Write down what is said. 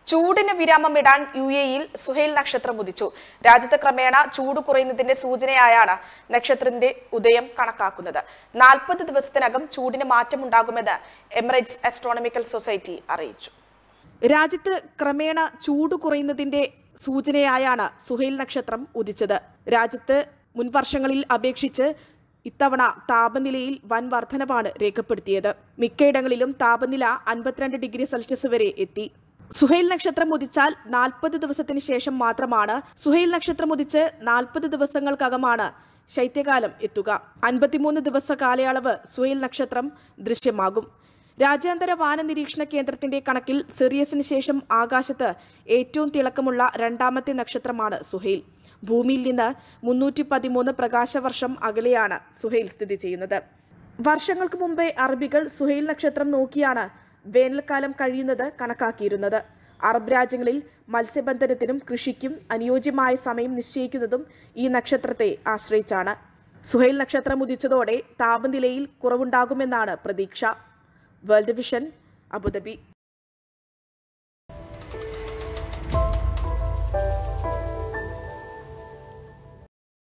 ചൂടിന് വിരാമം ഇടാൻ യു എയിൽ സുഹൈൽ നക്ഷത്രം ഉദിച്ചു രാജ്യത്ത് ക്രമേണ ചൂട് കുറയുന്നതിന്റെ സൂചനയായാണ് നക്ഷത്രത്തിന്റെ ഉദയം കണക്കാക്കുന്നത് നാൽപ്പത് ദിവസത്തിനകം ചൂടിന് മാറ്റമുണ്ടാകുമെന്ന് എമിറേറ്റ്സ് ആസ്ട്രോണമിക്കൽ സൊസൈറ്റി അറിയിച്ചു രാജ്യത്ത് ക്രമേണ ചൂട് കുറയുന്നതിന്റെ സൂചനയായാണ് സുഹൈൽ നക്ഷത്രം ഉദിച്ചത് രാജ്യത്ത് മുൻ വർഷങ്ങളിൽ അപേക്ഷിച്ച് ഇത്തവണ താപനിലയിൽ വൻ വർധനവാണ് രേഖപ്പെടുത്തിയത് മിക്കയിടങ്ങളിലും താപനില അൻപത്തിരണ്ട് ഡിഗ്രി സെൽഷ്യസ് വരെ എത്തി സുഹൈൽ നക്ഷത്രം ഉദിച്ചാൽ നാൽപ്പത് ദിവസത്തിന് ശേഷം മാത്രമാണ് സുഹൈൽ നക്ഷത്രം ഉദിച്ച് നാൽപ്പത് ദിവസങ്ങൾക്കകമാണ് ശൈത്യകാലം എത്തുക അൻപത്തിമൂന്ന് ദിവസ കാലയളവ് സുഹൈൽ നക്ഷത്രം ദൃശ്യമാകും രാജ്യാന്തര വാന നിരീക്ഷണ കേന്ദ്രത്തിന്റെ കണക്കിൽ സിറിയസിന് ശേഷം ആകാശത്ത് ഏറ്റവും തിളക്കമുള്ള രണ്ടാമത്തെ നക്ഷത്രമാണ് സുഹൈൽ ഭൂമിയിൽ നിന്ന് മുന്നൂറ്റി പതിമൂന്ന് പ്രകാശവർഷം അകലെയാണ് സുഹൈൽ സ്ഥിതി ചെയ്യുന്നത് വർഷങ്ങൾക്ക് മുമ്പേ അറബികൾ സുഹൈൽ നക്ഷത്രം നോക്കിയാണ് വേനൽക്കാലം കഴിയുന്നത് കണക്കാക്കിയിരുന്നത് അറബ് രാജ്യങ്ങളിൽ മത്സ്യബന്ധനത്തിനും കൃഷിക്കും അനുയോജ്യമായ സമയം നിശ്ചയിക്കുന്നതും ഈ നക്ഷത്രത്തെ ആശ്രയിച്ചാണ് സുഹൈൽ നക്ഷത്രം ഉദിച്ചതോടെ താപനിലയിൽ കുറവുണ്ടാകുമെന്നാണ് പ്രതീക്ഷ വേൾഡ് വിഷൻ അബുദാബി